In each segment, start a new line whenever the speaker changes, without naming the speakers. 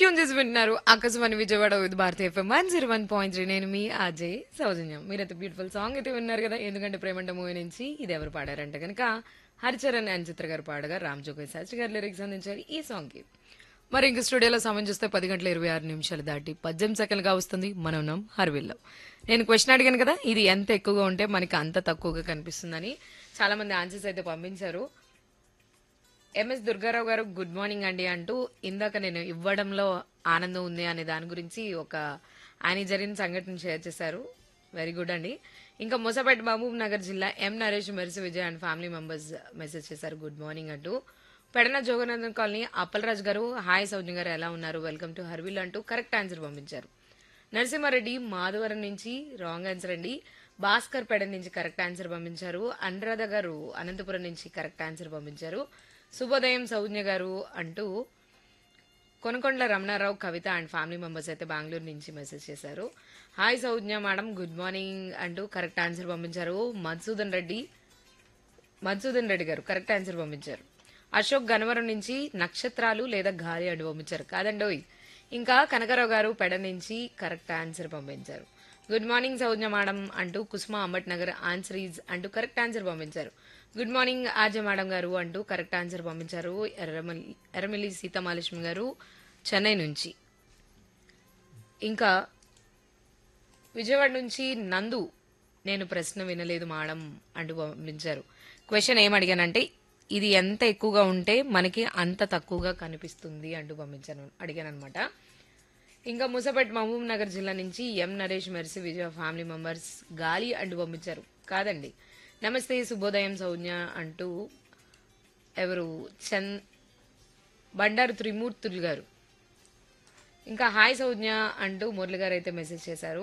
tune చేసి వింటున్నారు Akashvani Vijayawada Vividh Bharati FM one zero one point three నేను మీ అజయ్ సౌజన్యం మీరైతే బ్యూటిఫుల్ సాంగ్ అయితే విన్నారు కదా ఎందుకంటే ప్రేమంట మూవీ నుంచి ఇది ఎవరు పాడారంటే కనుక హరిచరణ్ అండ్ చిత్ర గారు పాడగా రామ్ జోగయ్ శాస్త్రి గారు లిరిక్స్ అందించారు ఈ సాంగ్కి మరి ఇంక స్టూడియోలో సమయం చూస్తే పది గంటల ఇరవై ఆరు నిమిషాలు దాటి పద్దెనిమిది సెకండ్గా వస్తుంది మనం ఉన్నాం హర్విల్లో నేను క్వశ్చన్ అడిగాను కదా ఇది ఎంత ఎక్కువగా ఉంటే మనకి అంత తక్కువగా కనిపిస్తుందని చాలా మంది ఆన్సర్స్ అయితే పంపించారు ఎంఎస్ దుర్గారావు గారు గుడ్ మార్నింగ్ అండి అంటూ ఇందాక నేను ఇవ్వడంలో ఆనందం ఉంది అనే దాని గురించి ఒక ఆయన జరిగిన సంఘటన షేర్ చేశారు వెరీ గుడ్ అండి ఇంకా మొసపేట మహబూబ్ నగర్ జిల్లా M Naresh Mercy Vijay and family members message చేశారు గుడ్ మార్నింగ్ అంటూ పెడన జోగనందన్ కాలనీ అప్పలరాజు గారు హాయ్ సౌజన్ గారు ఎలా ఉన్నారు వెల్కమ్ టు హర్విల్ అంటూ కరెక్ట్ ఆన్సర్ పంపించారు నరసింహారెడ్డి మాధవరం నుంచి రాంగ్ ఆన్సర్ అండి భాస్కర్ పెడ నుంచి కరెక్ట్ ఆన్సర్ పంపించారు అనురాధ గారు అనంతపురం నుంచి కరెక్ట్ ఆన్సర్ పంపించారు శుభోదయం సౌజ్ఞ గారు అంటూ Konakondala Ramanarao Kavitha and family members అయితే బెంగళూరు నుంచి మెసేజ్ చేశారు hi Saujnya madam good morning అంటూ కరెక్ట్ ఆన్సర్ పంపించారు మధుసూదన్ రెడ్డి మధుసూదన్ రెడ్డి గారు కరెక్ట్ ఆన్సర్ పంపించారు అశోక్ గనవరం నుంచి నక్షత్రాలు లేదా గాలి అంటూ పంపించారు కాదండోయ్ ఇంకా కనకరావు గారు పెడ నుంచి కరెక్ట్ ఆన్సర్ పంపించారు గుడ్ మార్నింగ్ సౌజ్ఞ మేడం అంటూ కుసుమ అంబట్ నగర్ ఆన్సర్ ఈజ్ అంటూ కరెక్ట్ ఆన్సర్ పంపించారు గుడ్ మార్నింగ్ ఆజ మేడం గారు అంటూ కరెక్ట్ ఆన్సర్ పంపించారు ఎర్రమల్లి ఎర్రమిల్లి సీతామహాలక్ష్మి గారు చెన్నై నుంచి ఇంకా విజయవాడ నుంచి నందు నేను ప్రశ్న వినలేదు మేడం అంటూ పంపించారు క్వశ్చన్ ఏం అడిగానంటే ఇది ఎంత ఎక్కువగా ఉంటే మనకి అంత తక్కువగా కనిపిస్తుంది అంటూ పంపించాను అడిగాను అనమాట ఇంకా ముసపేట్ మహబూబ్ నగర్ జిల్లా నుంచి M Naresh Mercy Vijaya family members గాలి అంటూ పంపించారు కాదండి నమస్తే శుభోదయం సౌజ్ఞ అంటూ ఎవరు చంద్ బండారు త్రిమూర్తులు గారు ఇంకా హాయ్ సౌజ్ఞ అంటూ మురళి గారు అయితే మెసేజ్ చేశారు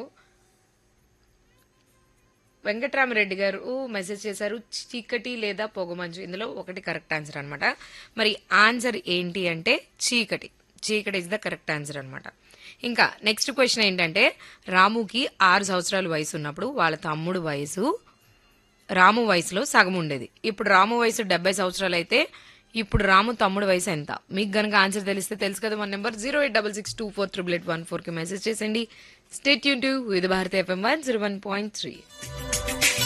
వెంకట్రామరెడ్డి గారు మెసేజ్ చేశారు చీకటి లేదా పొగమంచు ఇందులో ఒకటి కరెక్ట్ ఆన్సర్ అనమాట మరి ఆన్సర్ ఏంటి అంటే చీకటి చీకటి ఇస్ ద కరెక్ట్ ఆన్సర్ అనమాట ఇంకా నెక్స్ట్ క్వశ్చన్ ఏంటంటే రాముకి ఆరు సంవత్సరాల వయసు ఉన్నప్పుడు వాళ్ళ తమ్ముడు వయసు రాము వయసులో సగం ఉండేది ఇప్పుడు రాము వయసు డెబ్బై సంవత్సరాలు అయితే ఇప్పుడు రాము తమ్ముడు వయసు ఎంత మీకు గనక ఆన్సర్ తెలిస్తే తెలుసు కదా మన number zero eight double six two four triple eight one ఫోర్కి మెసేజ్ చేసండి స్టేట్ యూన్ to Vividh Bharati FM one zero one point three